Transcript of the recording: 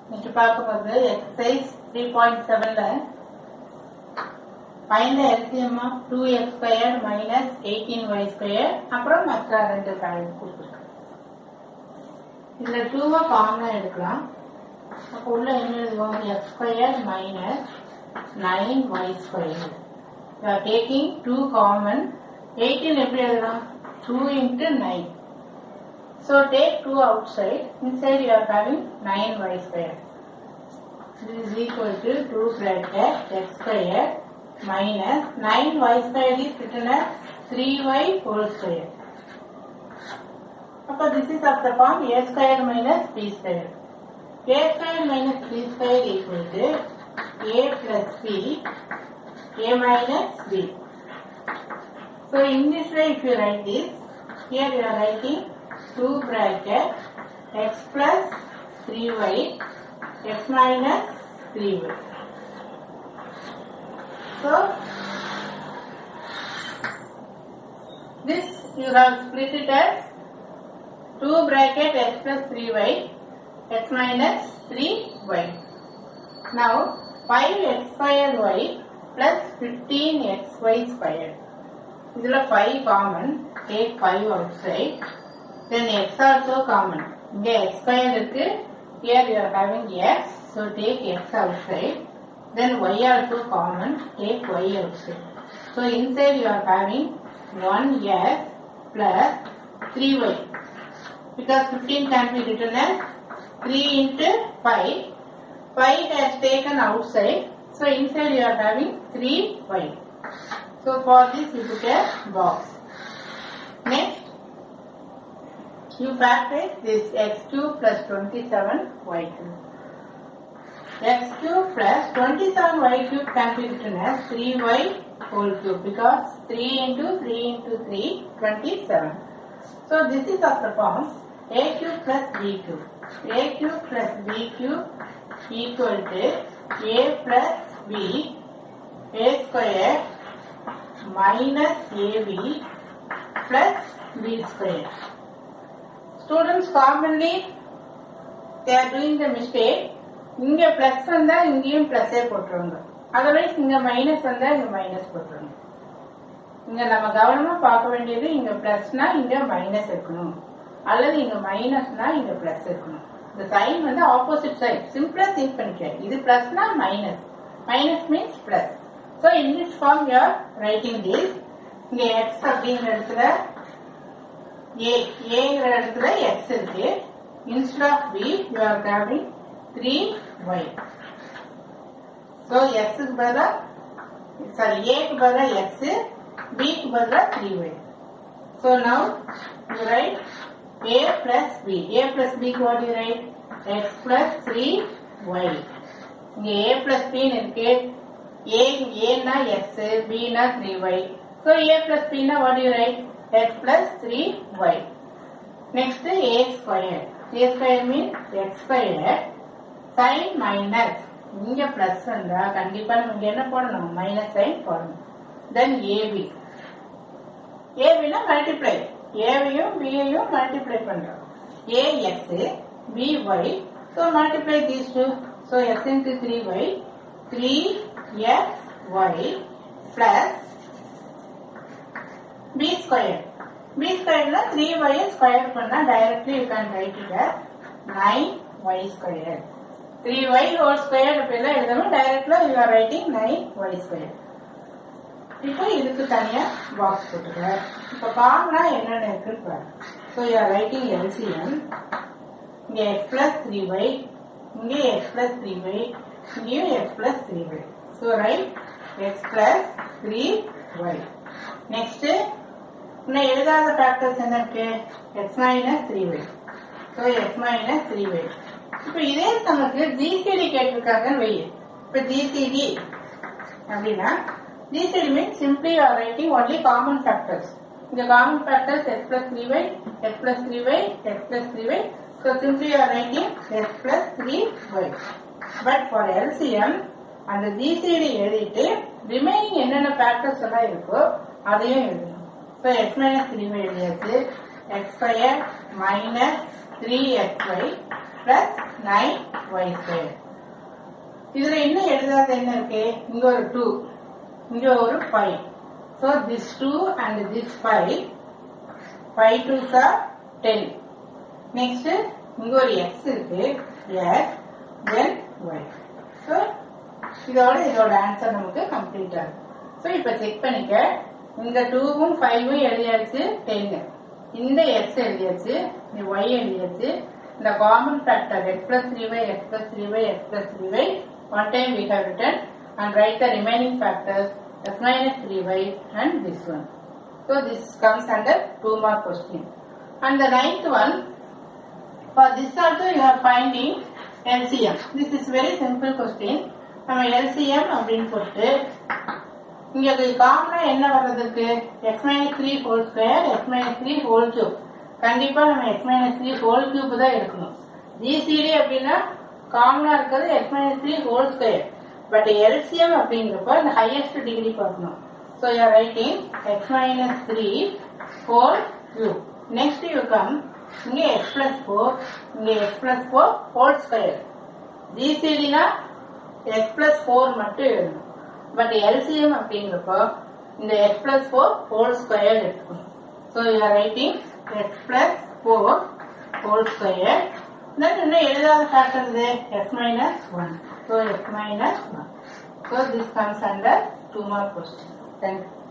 இன்னைக்கு பார்க்கும்போது exercise three point செவன்ல find LCM of two x square minus eighteen y square அப்புறம் மற்ற ரெண்டு கணக்கு கொடுத்துருக்கு இதுல டூவை காமனா எடுக்கலாம் அப்போ உள்ள என்ன எழுதுவோம் x square minus nine y square taking two common eighteen எப்படி எழுதலாம் two into nine So take 2 outside. Inside you are having 9y square. This is equal to 2 bracket x square minus 9y square is written as 3y whole square. So this is of the form a square minus b square. a square minus b square equal to a plus b, a minus b. So in this way if you write this, here you are writing 2 bracket x plus 3y x minus 3y. So this you have split it as 2 bracket x plus 3y x minus 3y. Now 5x square y plus 15xy square. இதுல 5 common take 5 outside then x also common இங்க x square இருக்கு here you are having x so take x outside then y also common take y outside so inside you are having 1x plus 3y because 15 can be written as 3 into 5 5 has taken outside so inside you are having 3y so for this you put a box next you factorize this x cube plus 27 y cube. x cube plus 27 y cube can be written as 3y whole cube because 3 into 3 into 3, 27. So this is of the form a cube plus b cube. a cube plus b cube equal to a plus b a square minus ab plus b square. Students commonly they are doing the mistake. இங்க plus வந்தா இங்கேயும் பிளஸே போட்டுருங்க otherwise இங்க minus வந்தா இங்க minus போட்டுருங்க இங்க நம்ம கவனமா பார்க்க வேண்டியது இங்க பிளஸ்னா இங்க மைனஸ் இருக்கணும் அல்லது இங்க மைனஸ்னா இங்க பிளஸ் இருக்கணும் இந்த சைன் வந்து ஆப்போசிட் சைட் சிம்பிளா திங்க் பண்ணிக்க இது பிளஸ்னா minus minus means plus so in this form you are writing this இங்க எக்ஸ் அப்படிங்கிற இடத்துல a ஏங்கிற இடத்துல x இருக்கு instead of b you are having 3y so x க்கு பதிலா sorry a க்கு பதிலா x b க்கு பதிலா 3y so now you write a plus b a plus b க்கு what you write x plus 3y இங்க a plus b ன்னு இருக்கு a a னா x b னா 3y so a plus b னா what you write x plus 3y. Next a square. a square means x square sin minus இங்க plus வந்தா கண்டிப்பா நமக்கு என்ன போடணும் மைனஸ் சைன் போடணும் தென் ஏபி ஏபினா மல்டிப்ளை ஏவையும் பியையும் மல்டிப்ளை பண்றோம் A x B y so multiply these two so x into three y three x y plus b square. b square ல 3y square பண்ணா directly you can write it as 9y square. 3y whole square அப்படிலாம் எழுதாம directly you are writing 9y square. இப்போ இதுக்கு தனியா box போட்டுக்க இப்போ காமனா என்னென்ன இருக்குன்னு பாரு so you are writing LCM இங்க எக்ஸ் பிளஸ் த்ரீ ஒய் இங்கே எக்ஸ் பிளஸ் த்ரீ ஒய் இங்கேயும் x plus three y so right x plus three y next இன்னும் எழுதாத ஃபேக்டர்ஸ் என்ன இருக்கு x minus three y so x minus three y இப்போ இதே நமக்கு ஜிசிடி கேட்டிருக்காங்கன்னு வை இப்போ ஜிசிடி அப்படின்னா GCD means simply are writing only common factors இந்த common factors x plus three y x plus three y x plus three y so simply are writing x plus three y but for LCM அந்த GCD எழுதிட்டு remaining என்னென்ன factors எல்லாம் இருக்கோ அதையும் எழுதணும் so x minus three y எழுதியாச்சு x square minus three x y plus nine y square இதுல இன்னும் எழுதாத என்ன இருக்கு இங்க ஒரு டூ இங்க ஒரு five so this two and this five five two சார் டென் நெக்ஸ்ட் இங்க ஒரு எக்ஸ் இருக்கு எஸ் தென் ஒய் ஸோ இதோட இதோட ஆன்சர் நமக்கு கம்ப்ளீட் ஆகும் ஸோ இப்போ செக் பண்ணிக்க இந்த டூவும் ஃபைவும் எழுதியாச்சு டென்னு இந்த எக்ஸ் எழுதியாச்சு இந்த ஒய் எழுதியாச்சு இந்த common factor x plus three y x plus three y x plus three y one time we have written and write the remaining factors x minus three y and this one so this comes under two mark question and the ninth one For this also you are finding LCM. This is very simple question. நம்ம LCM அப்படின்னு போட்டு இங்க காமனா என்ன வர்றதுக்கு x minus three whole square x minus three whole cube கண்டிப்பா நம்ம x minus three whole cube தான் எடுக்கணும் ஜிசிடி அப்படின்னா காமனா இருக்கிறது x minus three whole square but LCM அப்படிங்கிறப்ப இந்த ஹையஸ்ட் டிகிரி பார்க்கணும் so you are writing x minus three whole cube next you come இங்க எக்ஸ் பிளஸ் ஃபோர் இங்க x plus four whole square ஜிசிடினா எக்ஸ் பிளஸ் ஃபோர் மட்டும் எழுதணும் but LCM அப்படிங்கிறப்போ இந்த X plus four whole square எடுக்கணும் so you are writing x plus four whole square then இன்னும் எழுதாத factor x minus one so x minus one so this comes under two mark question thank you